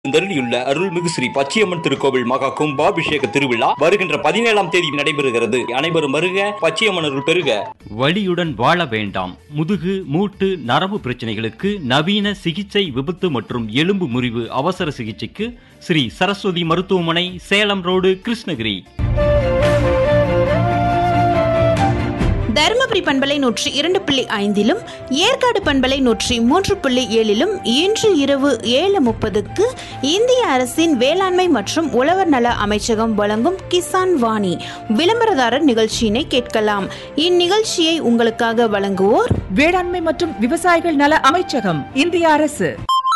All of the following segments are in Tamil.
எழுந்தருளியுள்ள அருள்மிகு ஸ்ரீ பச்சையம்மன் திருக்கோவில் மகா கும்பாபிஷேக திருவிழா வருகின்ற பதினேழாம் தேதி நடைபெறுகிறது அனைவரும் வருக பச்சையம்மன் அருள் பெறுக வலியுடன் வாழ வேண்டாம் முதுகு மூட்டு நரம்பு பிரச்சனைகளுக்கு நவீன சிகிச்சை விபத்து மற்றும் எலும்பு முறிவு அவசர சிகிச்சைக்கு ஸ்ரீ சரஸ்வதி மருத்துவமனை சேலம் ரோடு கிருஷ்ணகிரி தருமபுரி பண்பலை நூற்றி இரண்டு புள்ளி ஐந்திலும் ஏற்காடு பண்பலை நூற்றி மூன்று புள்ளி ஏழிலும் இன்று இரவு ஏழு முப்பதுக்கு இந்திய அரசின் வேளாண்மை மற்றும் உழவர் நல அமைச்சகம் வழங்கும் கிசான் வாணி விளம்பரதாரர் நிகழ்ச்சியினை கேட்கலாம் இந்நிகழ்ச்சியை உங்களுக்காக வழங்குவோர் வேளாண்மை மற்றும் விவசாயிகள் நல அமைச்சகம் இந்திய அரசு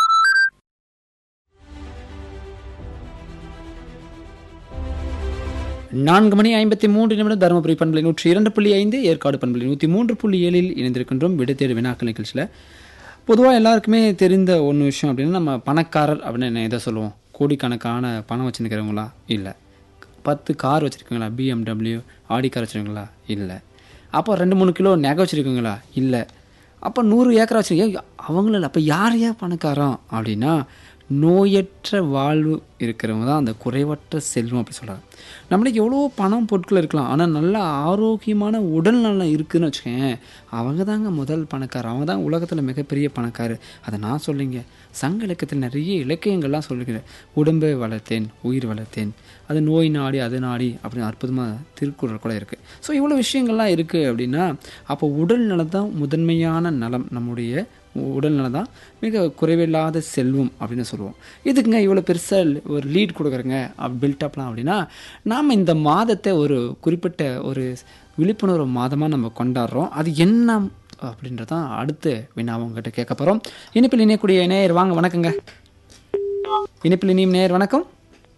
நான்கு மணி ஐம்பத்தி மூன்று நிமிடம் தருமபுரி பண்பலை நூற்றி இரண்டு புள்ளி ஐந்து ஏற்காடு பண்பலை நூற்றி மூன்று புள்ளி ஏழில் இணைந்திருக்கின்றோம் விடைத்தேடு வினாக்கள் நிகழ்ச்சியில் பொதுவாக எல்லாருக்குமே தெரிந்த ஒன்று விஷயம் அப்படின்னா நம்ம பணக்காரர் அப்படின்னு என்ன எதை சொல்லுவோம் கோடிக்கணக்கான பணம் வச்சுருக்கிறவங்களா இல்லை பத்து கார் வச்சுருக்கீங்களா பிஎம்டபிள்யூ ஆடி கார் வச்சுருக்கீங்களா இல்லை அப்போ ரெண்டு மூணு கிலோ நகை வச்சுருக்கீங்களா இல்லை அப்போ நூறு ஏக்கரா வச்சுருக்கீங்க அவங்கள அப்போ யார் யார் பணக்காரன் அப்படின்னா நோயற்ற வாழ்வு இருக்கிறவங்க தான் அந்த குறைவற்ற செல்வம் அப்படி சொல்கிறாங்க நம்மளுக்கு எவ்வளோ பணம் பொருட்கள் இருக்கலாம் ஆனால் நல்ல ஆரோக்கியமான உடல் நலம் இருக்குதுன்னு வச்சுக்கோங்க அவங்க தாங்க முதல் பணக்காரர் அவங்க தான் உலகத்தில் மிகப்பெரிய பணக்காரர் அதை நான் சொல்லிங்க சங்க இலக்கியத்தில் நிறைய இலக்கியங்கள்லாம் சொல்லிக்கிறேன் உடம்பை வளர்த்தேன் உயிர் வளர்த்தேன் அது நோய் நாடி அது நாடி அப்படின்னு அற்புதமாக திருக்குறள் கூட இருக்குது ஸோ இவ்வளோ விஷயங்கள்லாம் இருக்குது அப்படின்னா அப்போ உடல் நலம் தான் முதன்மையான நலம் நம்முடைய உடல் நலம் தான் மிக குறைவில்லாத செல்வம் அப்படின்னு சொல்லுவோம் இதுக்குங்க இவ்வளோ பெருசாக ஒரு லீட் கொடுக்குறேங்க பில்டப்லாம் அப்படின்னா நாம் இந்த மாதத்தை ஒரு குறிப்பிட்ட ஒரு விழிப்புணர்வு மாதமாக நம்ம கொண்டாடுறோம் அது என்ன அப்படின்றதான் அடுத்து வினா உங்ககிட்ட கேட்க போகிறோம் இனிப்பில் இணையக்கூடிய நேயர் வாங்க வணக்கங்க இனிப்பில் இனியும் நேயர் வணக்கம்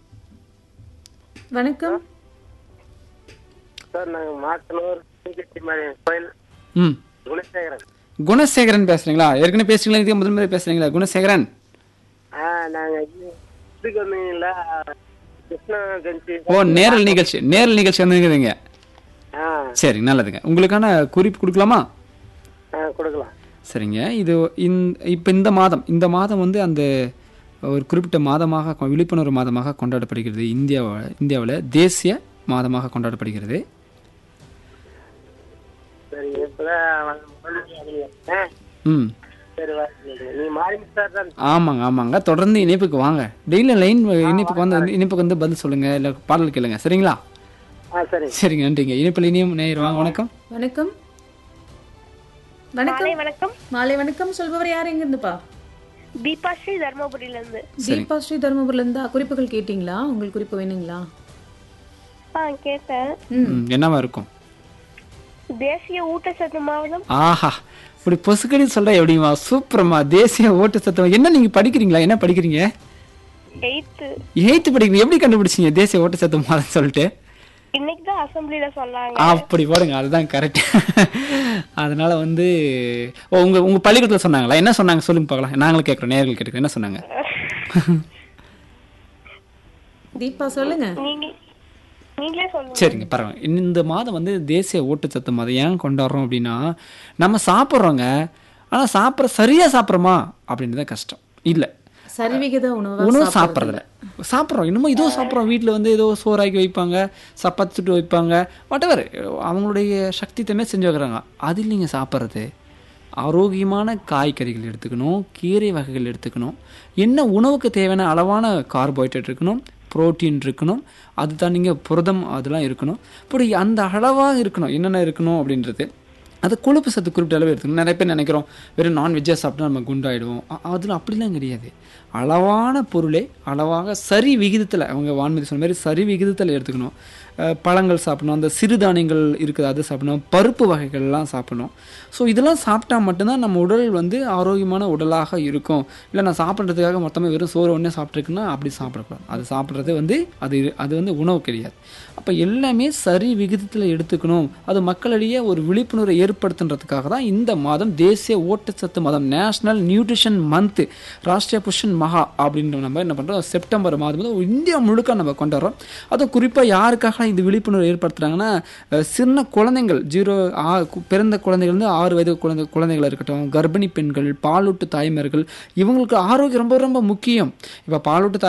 வணக்கம் சார் நாங்கள் மாத்தனூர் சிங்கச்சி மாதிரி கோயில் ம் குணசேகரன் குணசேகரன் பேசுகிறீங்களா ஏற்கனவே பேசுறீங்களா இதுக்கு முதல் முறை பேசுகிறீங்களா குணசேகரன் ஆ நாங்கள் இதுக்கு வந்தீங்களா கிருஷ்ணா ஜெயந்தி ஓ நேரல் நிகழ்ச்சி நேரல் நிகழ்ச்சி வந்துருக்குறீங்க ஆ சரி நல்லதுங்க உங்களுக்கான குறிப்பு கொடுக்கலாமா ஆ கொடுக்கலாம் சரிங்க இது இந்த இப்போ இந்த மாதம் இந்த மாதம் வந்து அந்த ஒரு குறிப்பிட்ட மாதமாக கொ- விழிப்புணர்வு மாதமாக கொண்டாடப்படுகிறது இந்தியாவில் இந்தியாவில் தேசிய மாதமாக கொண்டாடப்படுகிறது சரி இப்போதான் ஆ ம் சரி வா நீ மாறி சார் தான் ஆமாங்க ஆமாங்க தொடர்ந்து இணைப்புக்கு வாங்க டெய்லி லைன் இணைப்புக்கு வந்து இணைப்புக்கு வந்து பதில் சொல்லுங்கள் இல்லை பாடல் கேளுங்க சரிங்களா ஆ சரி சரிங்க நன்றிங்க இணைப்பில் இனியும் நேயர் வாங்க வணக்கம் வணக்கம் வணக்கம் வணக்கம் மாலை வணக்கம் சொல்பவர் யார் எங்க இருந்துப்பா தீபா ஸ்ரீ தர்மபுரியில இருந்து தீபா ஸ்ரீ தருமபுரில இருந்தா குறிப்புகள் கேட்டீங்களா உங்களுக்கு குறிப்பு வேணுங்களா ஆ கேட்டேன் ம், என்னவா இருக்கும் தேசிய ஊட்டச்சத்து மாவட்டம் ஆஹா இப்படி பொசுக்கடி சொல்ற எப்படிமா சூப்பர்மா தேசிய ஓட்டு சத்தம் என்ன நீங்க படிக்கிறீங்களா என்ன படிக்கிறீங்க எயித்து எயித்து படிக்கிறீங்க எப்படி கண்டுபிடிச்சீங்க தேசிய ஓட்டு சத்தம் மாதிரி சொல்லிட்டு இன்னைக்கு தான் அசம்பிளில சொன்னாங்க அப்படி போடுங்க அதுதான் கரெக்ட் அதனால வந்து ஓ, உங்க உங்க பள்ளிக்கூடத்துல சொன்னாங்களா என்ன சொன்னாங்க சொல்லுங்க பார்க்கலாம் நாங்களும் கேட்குறோம் நேர்கள் கேட்டுக்கிறோம் என்ன சொன்னாங்க தீபா சொல்லுங்க நீங்க நீங்களே சொல்லுங்க சரிங்க பரவாயில்ல இந்த மாதம் வந்து தேசிய ஊட்டச்சத்து மாதம் ஏன் கொண்டாடுறோம் அப்படின்னா நம்ம சாப்பிட்றோங்க ஆனால் சாப்பிட்ற சரியாக சாப்பிட்றோமா அப்படின்றது தான் கஷ்டம் இல்லை சரிவிகித உணவு உணவு சாப்பிட்றதில்ல சாப்பிட்றோம் இன்னமும் ஏதோ சாப்பிட்றோம் வீட்டில் வந்து ஏதோ சோறாக்கி வைப்பாங்க சப்பாத்தி சுட்டு வைப்பாங்க whatever அவங்களுடைய சக்தி தமே செஞ்சு வைக்கிறாங்க அது இல்லைங்க சாப்பிட்றது ஆரோக்கியமான காய்கறிகள் எடுத்துக்கணும் கீரை வகைகள் எடுத்துக்கணும் என்ன உணவுக்கு தேவையான அளவான கார்போஹைட்ரேட் இருக்கணும் புரோட்டீன் இருக்கணும் அது தான் நீங்கள் புரதம் அதெல்லாம் இருக்கணும் இப்படி அந்த அளவாக இருக்கணும் என்னென்ன இருக்கணும் அப்படின்றது அது கொழுப்பு சத்து குறிப்பிட்ட அளவு எடுத்துக்கணும் நிறைய பேர் நினைக்கிறோம் வெறும் நான்வெஜ்ஜாக சாப்பிட்டா நம்ம குண்டாயிடுவோம் அ- அதில் அப்படிலாம் கிடையாது அளவான பொருளே அளவாக சரி விகிதத்தில் அவங்க வான்மதி சொன்ன மாதிரி சரி விகிதத்தில் எடுத்துக்கணும் அஹ் பழங்கள் சாப்பிடணும் அந்த சிறுதானியங்கள் இருக்குது அது சாப்பிடணும் பருப்பு வகைகள்லாம் சாப்பிடணும் ஸோ இதெல்லாம் சாப்பிட்டா மட்டும்தான் நம்ம உடல் வந்து ஆரோக்கியமான உடலாக இருக்கும் இல்லை நான் சாப்பிட்றதுக்காக மொத்தமாக வெறும் சோறு ஒன்றே சாப்பிட்ருக்குன்னா அப்படி சாப்பிடக்கூடாது அது சாப்பிட்றது வந்து அது அது வந்து உணவு கிடையாது அப்போ எல்லாமே சரி விகிதத்தில் எடுத்துக்கணும் அது மக்களிடையே ஒரு விழிப்புணர்வை ஏற்படுத்துன்றதுக்காக தான் இந்த மாதம் தேசிய ஊட்டச்சத்து மாதம் national nutrition month Rashtriya Poshan Maah அப்படின்ற நம்ம என்ன பண்ணுறோம் செப்டம்பர் மாதம் வந்து இந்தியா முழுக்க நம்ம கொண்டாடுறோம் அதுவும் குறிப்பாக யாருக்காக இந்த விழிப்புணர்வு ஏற்படுத்துகிறாங்கன்னா அஹ், சின்ன குழந்தைங்கள் ஜீரோ ஆ கு- பிறந்த குழந்தைகள் வந்து ஆறு வயது குழந்தை குழந்தைகள் இருக்கட்டும் கர்ப்பிணி பெண்கள் பாலூட்டு தாய்மார்கள் இவங்களுக்கு ஆரோக்கியம் ரொம்ப ரொம்ப முக்கியம் இப்போ பாலூட்டு தாய்